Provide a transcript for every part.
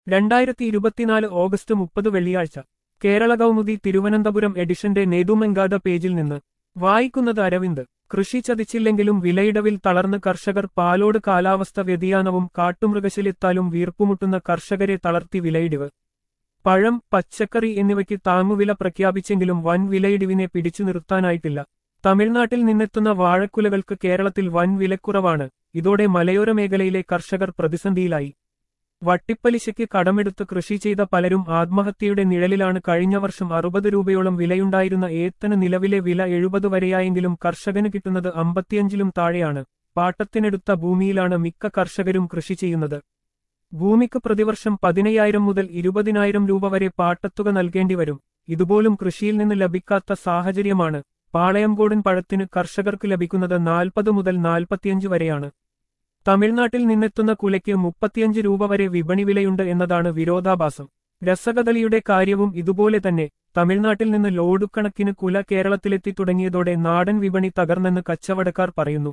രണ്ടായിരത്തി ഇരുപത്തിനാല് ഓഗസ്റ്റ് മുപ്പത് വെള്ളിയാഴ്ച കേരള കൗമുദി തിരുവനന്തപുരം എഡിഷന്റെ നേതുമെങ്കാത പേജിൽ നിന്ന് വായിക്കുന്നത് അരവിന്ദ് കൃഷി ചതിച്ചില്ലെങ്കിലും വിലയിടവിൽ തളർന്ന് കർഷകർ പാലോട് കാലാവസ്ഥ വ്യതിയാനവും കാട്ടുമൃഗശലിത്താലും വീർപ്പുമുട്ടുന്ന കർഷകരെ തളർത്തി വിലയിടിവ് പഴം പച്ചക്കറി എന്നിവയ്ക്ക് താങ്ങുവില പ്രഖ്യാപിച്ചെങ്കിലും വൻ വിലയിടിവിനെ പിടിച്ചു നിർത്താനായിട്ടില്ല തമിഴ്നാട്ടിൽ നിന്നെത്തുന്ന വാഴക്കുലകൾക്ക് കേരളത്തിൽ വൻ വിലക്കുറവാണ് ഇതോടെ മലയോര മേഖലയിലെ കർഷകർ പ്രതിസന്ധിയിലായി വട്ടിപ്പലിശയ്ക്ക് കടമെടുത്ത് കൃഷി ചെയ്ത പലരും ആത്മഹത്യയുടെ നിഴലിലാണ് കഴിഞ്ഞ വർഷം അറുപത് രൂപയോളം വിലയുണ്ടായിരുന്ന ഏത്തന് നിലവിലെ വില എഴുപത് വരെയായെങ്കിലും കർഷകന് കിട്ടുന്നത് അമ്പത്തിയഞ്ചിലും താഴെയാണ് പാട്ടത്തിനെടുത്ത ഭൂമിയിലാണ് മിക്ക കർഷകരും കൃഷി ചെയ്യുന്നത് ഭൂമിക്ക് പ്രതിവർഷം പതിനയ്യായിരം മുതൽ ഇരുപതിനായിരം രൂപ വരെ പാട്ടത്തുക നൽകേണ്ടി വരും ഇതുപോലും കൃഷിയിൽ നിന്ന് ലഭിക്കാത്ത സാഹചര്യമാണ് പാളയംകോടൻ പഴത്തിന് കർഷകർക്ക് ലഭിക്കുന്നത് നാൽപ്പത് മുതൽ നാൽപ്പത്തിയഞ്ച് വരെയാണ് തമിഴ്നാട്ടിൽ നിന്നെത്തുന്ന കുലയ്ക്ക് മുപ്പത്തിയഞ്ച് രൂപ വരെ വിപണി വിലയുണ്ട് എന്നതാണ് വിരോധാഭാസം രസകദളിയുടെ കാര്യവും ഇതുപോലെ തന്നെ തമിഴ്നാട്ടിൽ നിന്ന് ലോഡുക്കണക്കിന് കുല കേരളത്തിലെത്തി തുടങ്ങിയതോടെ നാടൻ വിപണി തകർന്നെന്ന് കച്ചവടക്കാർ പറയുന്നു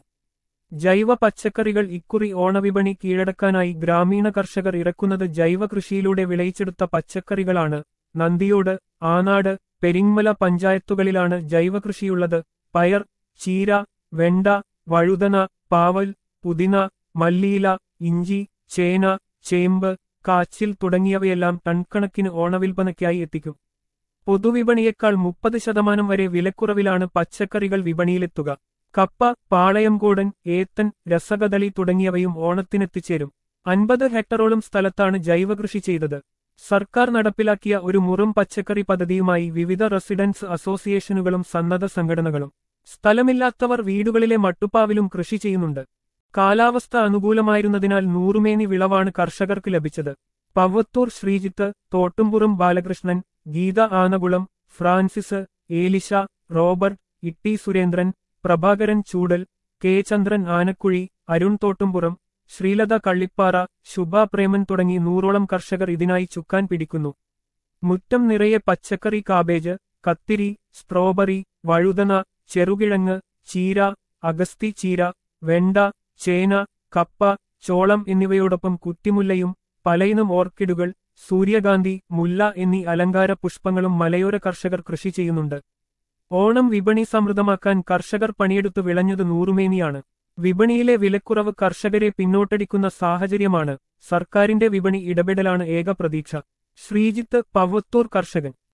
ജൈവ പച്ചക്കറികൾ ഇക്കുറി ഓണവിപണി കീഴടക്കാനായി ഗ്രാമീണ കർഷകർ ഇറക്കുന്നത് ജൈവ കൃഷിയിലൂടെ വിളയിച്ചെടുത്ത പച്ചക്കറികളാണ് നന്ദിയോട് ആനാട് പെരിങ്മല പഞ്ചായത്തുകളിലാണ് ജൈവ കൃഷിയുള്ളത് പയർ ചീര വെണ്ട വഴുതന പാവൽ പുതിന മല്ലിയില ഇഞ്ചി ചേന ചേമ്പ് കാച്ചിൽ തുടങ്ങിയവയെല്ലാം ടൺകണക്കിന് ഓണവിൽപ്പനയ്ക്കായി എത്തിക്കും പൊതുവിപണിയേക്കാൾ മുപ്പത് ശതമാനം വരെ വിലക്കുറവിലാണ് പച്ചക്കറികൾ വിപണിയിലെത്തുക കപ്പ പാളയംകോടൻ ഏത്തൻ രസകദളി തുടങ്ങിയവയും ഓണത്തിനെത്തിച്ചേരും അൻപത് ഹെക്ടറോളം സ്ഥലത്താണ് ജൈവകൃഷി ചെയ്തത് സർക്കാർ നടപ്പിലാക്കിയ ഒരു മുറും പച്ചക്കറി പദ്ധതിയുമായി വിവിധ റെസിഡൻസ് അസോസിയേഷനുകളും സന്നദ്ധ സംഘടനകളും സ്ഥലമില്ലാത്തവർ വീടുകളിലെ മട്ടുപ്പാവിലും കൃഷി ചെയ്യുന്നുണ്ട് കാലാവസ്ഥ അനുകൂലമായിരുന്നതിനാൽ നൂറുമേനി വിളവാണ് കർഷകർക്ക് ലഭിച്ചത് Pavathur Sreejith Thottumpuram Balakrishnan Geetha Anakulam Francis Elisha Robert Itty Surendran Prabhakaran Choodal K Chandran Anakuzhi Arun Thottumpuram Sreelatha Kallippara Shubha Preman തുടങ്ങി നൂറോളം കർഷകർ ഇതിനായി ചുക്കാൻ പിടിക്കുന്നു മുറ്റം നിറയെ പച്ചക്കറി കാബേജ് കത്തിരി സ്ട്രോബറി വഴുതന ചെറുകിഴങ്ങ് ചീര അഗസ്തി ചീര വെണ്ട ചേന കപ്പ ചോളം എന്നിവയോടൊപ്പം കുറ്റിമുല്ലയും പലയിനം ഓർക്കിഡുകൾ സൂര്യകാന്തി മുല്ല എന്നീ അലങ്കാര പുഷ്പങ്ങളും മലയോര കർഷകർ കൃഷി ചെയ്യുന്നുണ്ട് ഓണം വിപണി സമൃദ്ധമാക്കാൻ കർഷകർ പണിയെടുത്തു വിളഞ്ഞത് നൂറുമേനിയാണ് വിപണിയിലെ വിലക്കുറവ് കർഷകരെ പിന്നോട്ടടിക്കുന്ന സാഹചര്യമാണ് സർക്കാരിന്റെ വിപണി ഇടപെടലാണ് ഏക പ്രതീക്ഷ ശ്രീജിത്ത് പവത്തൂർ കർഷകൻ